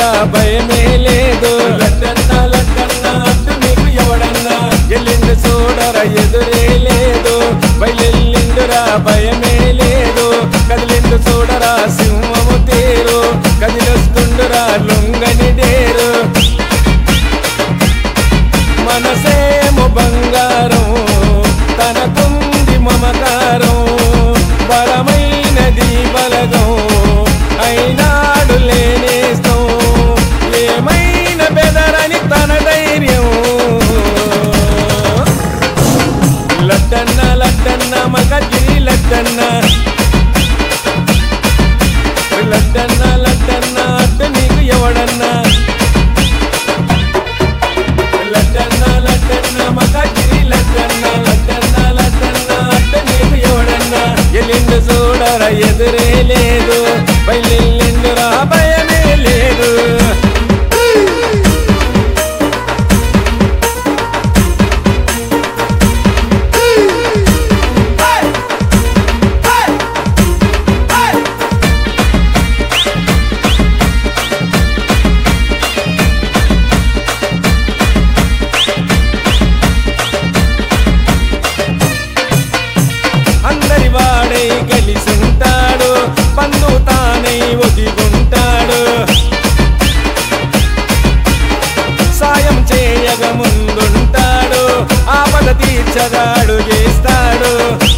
నిండురా భయమే లేదు లడ్డన్న లడ్డన్న అట్టు నీకు ఎవడన్నా ఎల్లిండు చూడరా ఎదురే లేదు బయలెల్లిండురా భయమే లేదు కదిలిండు చూడరా సింహము తీరు కదిలొస్తుండురా లొంగని డేరు మనసేమో బంగారం తనకుంది మమకారం బలమైనది బలగం అయినాడు లేనేస్తం ఏమైనా బెదరని తన ధైర్యం లడ్డన్న లడ్డన్న మగగిరి లడ్డన్న లడ్డన్న లడ్డన్న అడ్డు నీకు ఎవడన్నా లడ్డన్న లడ్డన్న మగగిరి లడ్డన్న లడ్డన్న లడ్డన్న అడ్డ నీకు ఎవడన్నా ఎల్లిండు చూడరా ఎదురే లేదు బయలెల్లిండురా భయమే లేదు అందరి వాడై కలిసుంటాడు పన్ను తానై ఒదిగుంటాడు సాయం చేయగ ముందుంటాడు ఆపద తీర్చగాడు చేస్తాడు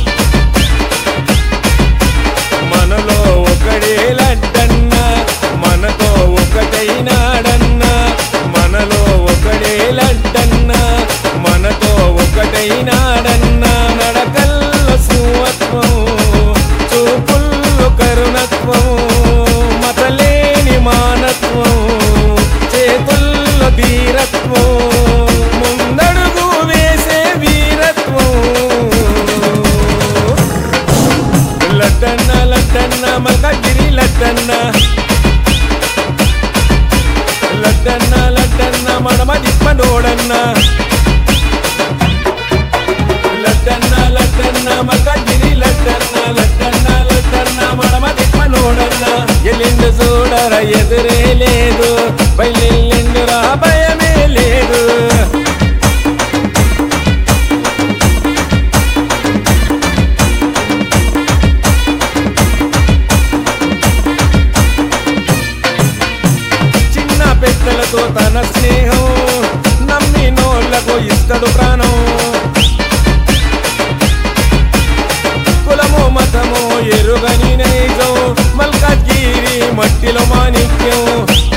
మనలో ఒకడే లడ్డన్న మనతో ఒకటైనాడన్న మనలో ఒకడే లడ్డన్న మనతో ఒకటైనాడన్న నడకల్లో సింహత్వం చూపుల్లో కరుణత్వం మతలేని మానత్వం చేతుల్లో ధీరత్వం ముందడుగు వేసే వీరత్వం లడ్డన్న లడ్డన్న మగగిరి లడ్డన్న లడ్డన్న లడ్డన్న మడమ దిప్పనోడన్న లడ్డన్న లడ్డన్న మగగిరి లడ్డన్న లడ్డన్న లడ్డన్న మడమ దిప్పనోడన్న ఎల్లిండు చూడరా ఎదురే లేదు బయలెల్లిండురా భయమే లేదు చిన్న పెద్దలతో తన స్నేహం నమ్మినోళ్లకు ఇస్తడు ప్రాణం కులము మతము ఎరుగని నైజం మల్కాగిరి మట్టిలో మాణిక్యం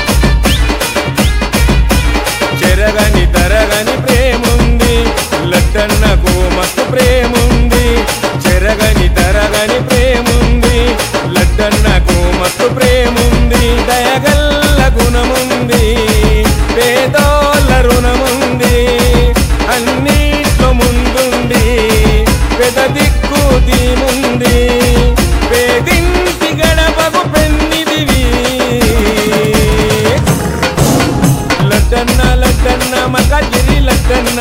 చెరగని తరగని ప్రేముంది లడ్డన్నకు మస్తు ప్రేముంది చెరగని తరగని ప్రేముంది లడ్డన్నకు మస్తు ప్రేముంది దయగల్ల గుణముంది పేదోళ్ళ రుణముంది అన్నిట్లో ముందుంది పెద దిక్కు దీముంది పేదింటి గడపకు పెన్నిదివి లడ్డన్న లడ్డన్న మగగిరి లడ్డన్న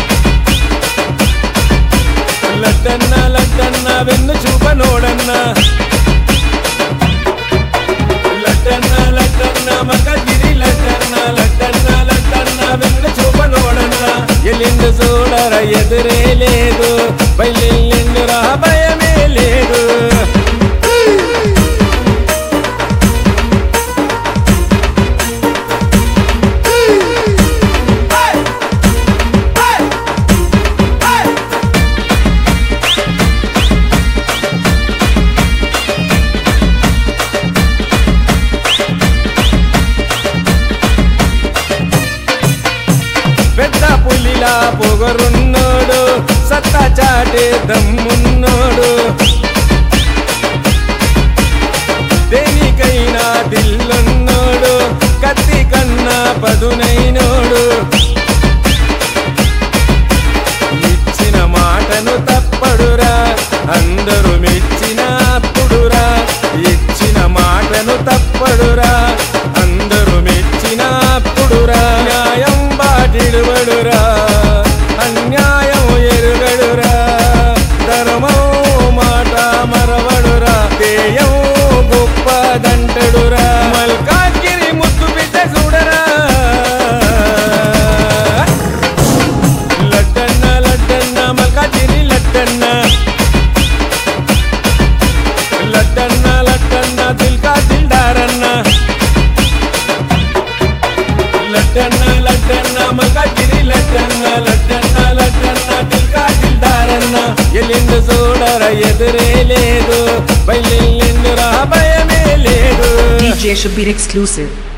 లడ్డన్న లడ్డన్న వెన్ను చూపనోడన్న లడ్డన్న లడ్డన్న మగగిరి లడ్డన్న లడ్డన్న లడ్డన్న వెన్ను చూపనోడన్న ఎల్లిండు చూడర ఎదురే లేదు బయలెల్లిండురా భయమే లేదు పెద్ద పులిలా పొగరున్నోడు సత్తా చాటే దమ్మున్నోడు దేనికైనా దిల్లున్నోడు కత్తి కన్నా పదునైనోడు ఇచ్చిన మాటను తప్పడురా అందరూ మెచ్చిన అప్పుడురా ఇచ్చిన మాటను తప్పడురా అందరూ మెచ్చిన అప్పుడురా న్యాయం బాటిడువడురా అన్యాయం ఎరుగడురా ధర్మం మాట మరవడురా దేయం గొప్పదంటడురా మల్కాగిరి ముద్దు బిడ్డ లడ్డన్న లడ్డన్న మగగిరి లడ్డన్న లడ్డన్న లడ్డన్న దిల్కా దిల్దారన్న ఎల్లిండు చూడర ఎదురే లేదు బయలుండురా భయమే లేదు DJ Shabir exclusive.